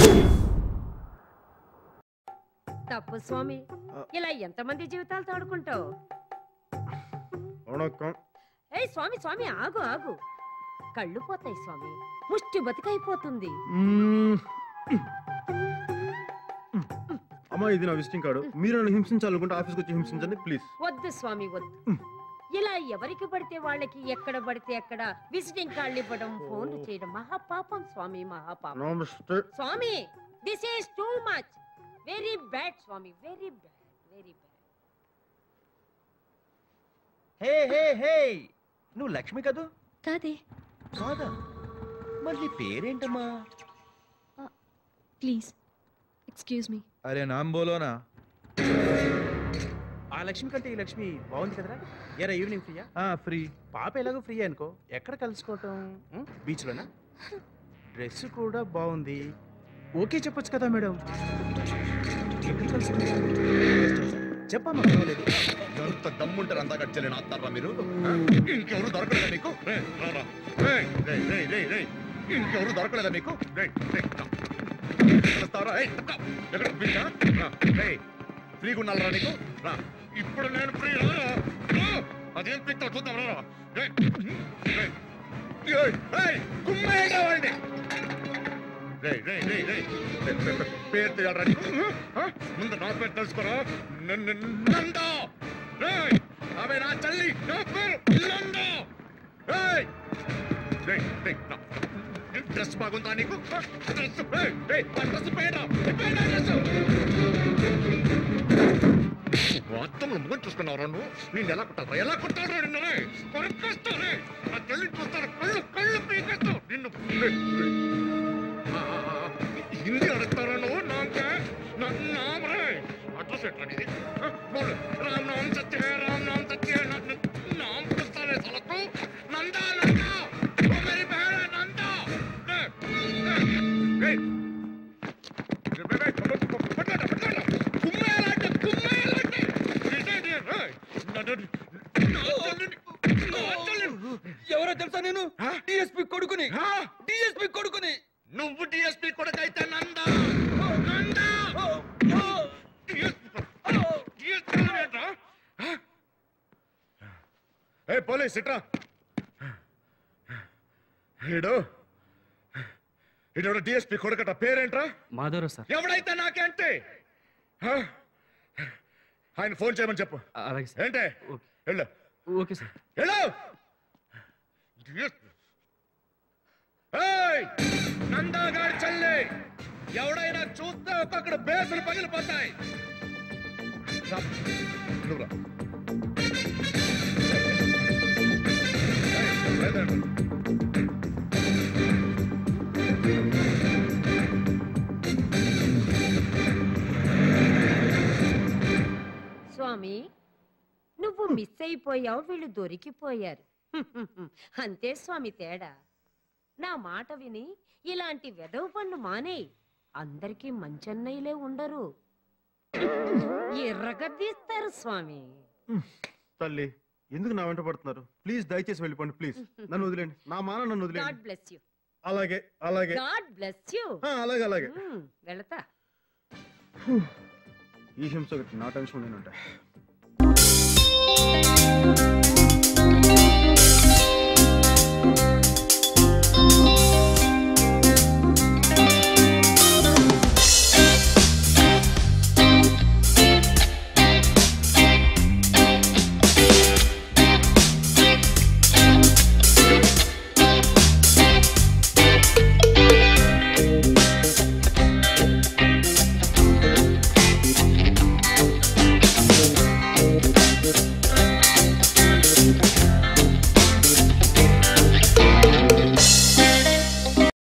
తప్పు స్వామి ఇలా ఎంతమంది జీవితాలు తోడుకుంటావు వణకం ఏయ్ స్వామి స్వామి ఆగు ఆగు కళ్ళు పోతాయి స్వామి ముష్టి బతికైపోతుంది మ్మ్. అమ్మా ఇది నా విజిటింగ్ కార్డు మీరు నన్ను హింసించాలనుకుంటే ఆఫీస్కి వచ్చి హింసించండి ప్లీజ్ వద్దు స్వామి వద్దు ఉమ్. ఇలా ఎవరికి పడితే వాళ్ళకి ఎక్కడ పడితే అక్కడ విజిటింగ్ కార్డులు ఇవ్వడం ఫోన్లు చేయడం మహాపాపం స్వామి మహాపాపం నమస్తే స్వామి this is too much very bad స్వామి very bad very bad hey hey hey నువ్వు లక్ష్మి కదూ కాదే కాదా మళ్ళీ పేరేంటమ్మా ప్లీజ్ ఎక్స్క్యూజ్ మీ అరే నామ్ బోలోనా ఆ లక్ష్మి కంటే ఈ లక్ష్మి బాగుంది కదరా ఎరా ఈవినింగ్ ఫ్రీయా ఆ ఫ్రీ పాప ఎలాగో ఫ్రీ అనుకో ఎక్కడ కలుసుకోవటం ఉం? బీచ్లోనా డ్రెస్ కూడా బాగుంది ఓకే చెప్పొచ్చు కదా మేడం ఎక్కడ కలుసుకుంటాం చెప్పమ్మా పర్వాలేదు ఎంత దమ్ముంటారు అంతా కట్టలే నాస్తారా మీరు ఆ? ఇంకెవరు దొరకలేదా మీకు రే, రారా. రే, రే, రే, రే, రే. ఇంకెవరు దొరకలేదా మీకు రే, రే, రా. వస్తావరా? ఏయ్, తక్కువ. ఎక్కడ ఫ్రీగా? రా. ఏయ్, ఫ్రీగా ఉన్నారా నీకు రా ఇప్పుడు నేను ఫ్రీ రారా రా. అదేం పిక్తో చూద్దాం రా రే, రే. ఏయ్, ఏయ్, కుమ్మేయండి వాడిని. రే, రే, రే, రే. రే, రే, రే. పేరు తెలియాలరా నీకు ఆ? ముందు నా పేరు తెలుసుకోరా న- న- నందా రేయ్ ఆమె నా తల్లి నా పేరు నందా రేయ్ రేయ్ రేయ్ నా- డ్రెస్ బాగుందా నీకు ఆ? డ్రెస్ రేయ్ రేయ్ ఆ డ్రెస్ పేడా పేడా డ్రెస్ మొత్తంలో ముగ్గురు చూసుకున్నావు నువ్వు నేను ఎలా కుట్టారా ఎలా కుట్టారా నిన్ను రే కొరకేస్తా రే నా తల్లి చూస్తాను కళ్ళు కళ్ళు పీకేస్తావు నిన్ను రేయ్, రేయ్. ఆ, ఆ, ఆ, హిందీ అడుగుతారా నువ్వు నాకే నా నామ్ రే అడ్రస్ ఎట్లా నీది ఆ, బోలు రామ్ నామ్ సత్య హే రామ్ నామ్ సత్య హే నా నా- నామ్ పుస్తా రే సలకు నందా నందా ఓ మేరీ బహన్ హై నందా రే రే రే రే రే పట్టుకోట పట్టుకోట కుమ్మేయాలంటే కుమ్మేయాలంటే ఇదే ఇదే రే నా నా నా తల్లి ఎవరో తెలుసా నేను ఆ? డిఎస్పి కొడుకుని ఆ? డిఎస్పి కొడుకుని నువ్వు డిఎస్పీ కొడుకైతే నందా నందా ఏ పోలీస్ ఇట్రా ఈడు ఈడు డిఎస్పీ కొడుకట పేరేంట్రా మాధవరావు సార్ ఎవడైతే నాకేంటి ఆ? ఆయన ఫోన్ చేయమని చెప్పు అలాగే ఏంటే వెళ్ళు ఓకే సార్ వెళ్ళు ఏయ్! నందాగాడి చల్లి ఎవడైనా చూస్తే ఒక్కొక్కడు బేసులు పగిలిపోతాయి రా. నువ్వు రా. ఏయ్, లేదండి. స్వామి నువ్వు మిస్ అయిపోయావు వీళ్ళు దొరికిపోయారు అంతే స్వామి తేడా నా మాట విని ఇలాంటి వెదవ పనులు మానేయ్ అందరికీ మంచన్నయ్యలే ఉండరు ఎర్రగద్దీస్తారు స్వామి తల్లి ఎందుకు నా వెంట పడుతున్నారు ప్లీజ్ దయచేసి వెళ్ళిపోండి ప్లీజ్ నన్ను వదిలేండి నా మాన నన్ను గాడ్ వదిలేండి బ్లెస్ యూ అలాగే అలాగే గాడ్ బ్లెస్ యూ ఆ, అలాగే అలాగే వెళతా ఈ హింస ఒకటి నా టెన్షన్ ఉంటాయి